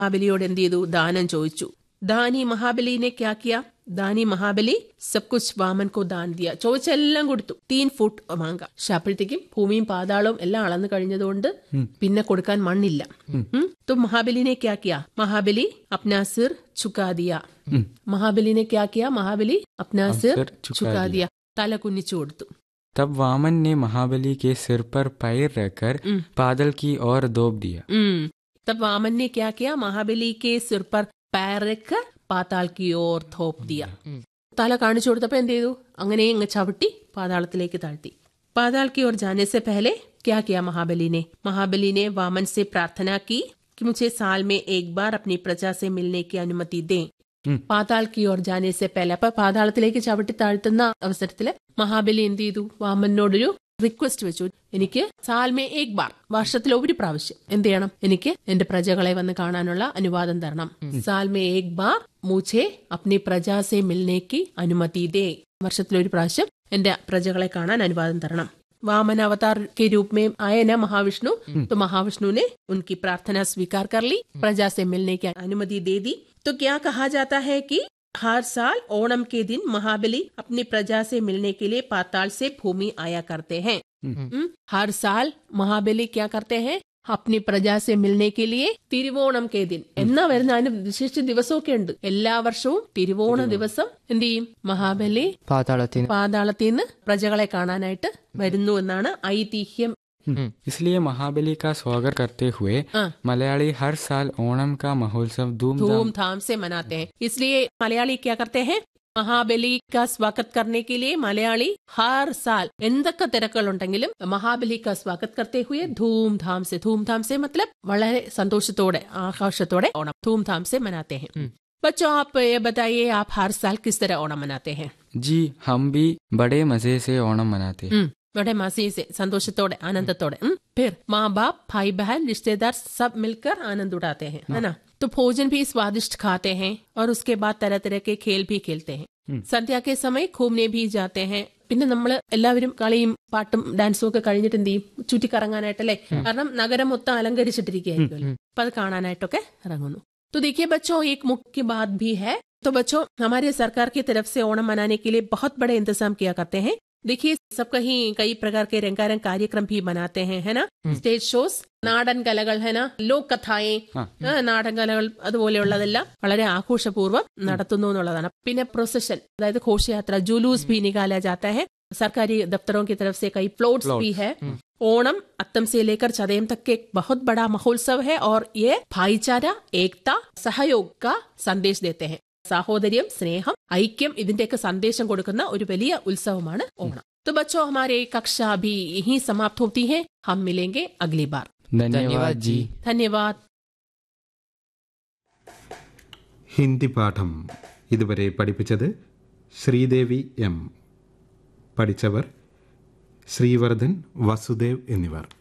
മഹാബലിയോട് എന്ത് ചെയ്തു ദാനം ചോദിച്ചു ദാനി മഹാബലിനെ ക്യാ കിയ ദാനി മഹാബലി സബ് കുച്ച് വാമൻ കോ ദാൻ ദിയ ചോദിച്ചെല്ലാം കൊടുത്തു തീൻ ഫുട്ട് മാങ്ക പക്ഷെ അപ്പോഴത്തേക്കും ഭൂമിയും പാതാളവും എല്ലാം അളന്നു കഴിഞ്ഞതുകൊണ്ട് പിന്നെ കൊടുക്കാൻ മണ്ണില്ല ഉം. तो महाबली ने क्या किया महाबली अपना सिर झुका दिया महाबली ने क्या किया महाबली अपना सिर सिर झुका झुका दिया തല കുനിച്ചു കൊടുത്തു तब वामन ने महाबली के सिर पर पैर रखकर बादल की ओर दौब दिया ഉം. तब वामन ने क्या किया महाबली के सिर पर पैर रखकर പാതാൾ की ओर थोप दिया തല കാണിച്ചു കൊടുത്തപ്പോ എന്ത് ചെയ്തു അങ്ങനെ അങ്ങ് ചവിട്ടി പാതാളത്തിലേക്ക് താഴ്ത്തി പാതാൾ की ओर जाने से पहले क्या किया महाबली ने महाबली ने वामन से प्रार्थना की कि मुझे साल में एक बार अपनी प्रजा से मिलने की अनुमति दें പാതാൾ की ओर जाने से पहले അപ്പൊ പാതാളത്തിലേക്ക് ചവിട്ടി താഴ്ത്തുന്ന അവസരത്തില് മഹാബലി എന്ത് ചെയ്തു വാമനോടൊരു റിക്വസ്റ്റ് വെച്ചു എനിക്ക് സാൽമേ ഏക് ബാർ വർഷത്തിൽ ഒരു പ്രാവശ്യം എന്ത് ചെയ്യണം എനിക്ക് എന്റെ പ്രജകളെ വന്ന് കാണാനുള്ള അനുവാദം തരണം സാൽമേ ഏക് ബാർ മുझे अपनी പ്രജാ സെ മിൽനേക്ക് അനുമതി ദേ വർഷത്തിൽ ഒരു പ്രാവശ്യം എന്റെ പ്രജകളെ കാണാൻ അനുവാദം തരണം वामन अवतार के रूप में आए ना महाविष्णु तो महाविष्णु ने उनकी प्रार्थना स्वीकार कर ली प्रजा से मिलने की अनुमति दे दी तो क्या कहा जाता है कि हर साल ओणम के दिन महाबली अपनी प्रजा से मिलने के लिए पाताल से भूमि आया करते हैं हम्म, हर साल महाबली क्या करते हैं अपनी പ്രജാ സെ മിൽനെ കെ ലിയെ തിരുവോണം കെ ദിൻ എന്നാ വരുന്ന അതിന് വിശിഷ്ട ദിവസമൊക്കെ ഉണ്ട് എല്ലാ വർഷവും തിരുവോണ ദിവസം എന്ത് ചെയ്യും മഹാബലി പാതാളത്തിന് പാതാളത്തിൽ നിന്ന് പ്രജകളെ കാണാനായിട്ട് വരുന്നു എന്നാണ് ഐതിഹ്യം इसलिए महाबली का स्वागत करते हुए हाँ। मलयाली हर साल ओणम का महोत्सव धूमधाम धूमधाम से मनाते हैं इसलिए मलयाली क्या करते हैं മഹാബലി का स्वागत करने के लिए മലയാളി ഹർ സാൽ എന്തൊക്കെ തിരക്കുകളുണ്ടെങ്കിലും മഹാബലി का स्वागत करते हुए धूमधाम से धूमधाम से मतलब വളരെ സന്തോഷത്തോടെ ആഘോഷത്തോടെ ഓണം धूमधाम से मनाते हैं बच्चों आप ये बताइए आप हर साल किस तरह ओणम मनाते हैं जी हम भी बड़े मजे से ओणम मनाते हैं हम्म, बड़े मजे से संतोषത്തോടെ आनंदത്തോടെ हम्म, फिर माँ बाप भाई बहन रिश्तेदार सब मिलकर आनंद उड़ाते हैं है ना तो भोजन भी स्वादिष्ट खाते हैं और उसके बाद तरह तरह के खेल भी खेलते हैं സന്ധ്യ के समय घूमने भी जाते हैं പിന്നെ നമ്മൾ എല്ലാവരും കളിയും പാട്ടും ഡാൻസും ഒക്കെ കഴിഞ്ഞിട്ട് എന്ത് ചെയ്യും ചുറ്റിക്കറങ്ങാനായിട്ടല്ലേ കാരണം നഗരം മൊത്തം അലങ്കരിച്ചിട്ടിരിക്കുകയായിരിക്കുമല്ലോ അപ്പൊ അത് കാണാനായിട്ടൊക്കെ ഇറങ്ങുന്നു तो देखिए बच्चों एक मुख्य बात भी है तो बच्चों हमारे सरकार की तरफ से ओणम मनाने के लिए बहुत बड़े इंतजाम किया करते हैं देखिए सब कहीं कई प्रकार के रंगारंग कार्यक्रम भी बनाते हैं है ना സ്റ്റേജ് ഷോസ് നാടൻ കലകൾ ഹെന ലോക് കഥായെ നാടൻ കലകൾ അതുപോലെയുള്ളതെല്ലാം വളരെ ആഘോഷപൂർവ്വം നടത്തുന്നു എന്നുള്ളതാണ് പിന്നെ പ്രൊസഷൻ അതായത് ഘോഷയാത്ര ജുലൂസ് भी निकाला जाता है सरकारी दफ्तरों की तरफ से कई प्लॉट्स भी है ओणम अत्तम से लेकर चदेम तक के एक बहुत बड़ा महोत्सव है और ये भाईचारा एकता सहयोग का संदेश देते हैं സാഹോദര്യം സ്നേഹം ഐക്യം ഇതിന്റെയൊക്കെ സന്ദേശം കൊടുക്കുന്ന ഒരു വലിയ ഉത്സവമാണ് ഓണം तो बच्चों हमारे कक्षा भी यहीं समाप्त होती है हम मिलेंगे अगली बार धन्यवाद जी धन्यवाद ഹിന്ദി പാഠം ഇതുവരെ പഠിപ്പിച്ചത് ശ്രീദേവി എം പഠിച്ചവർ ശ്രീവർദ്ധൻ വസുദേവ് എന്നിവർ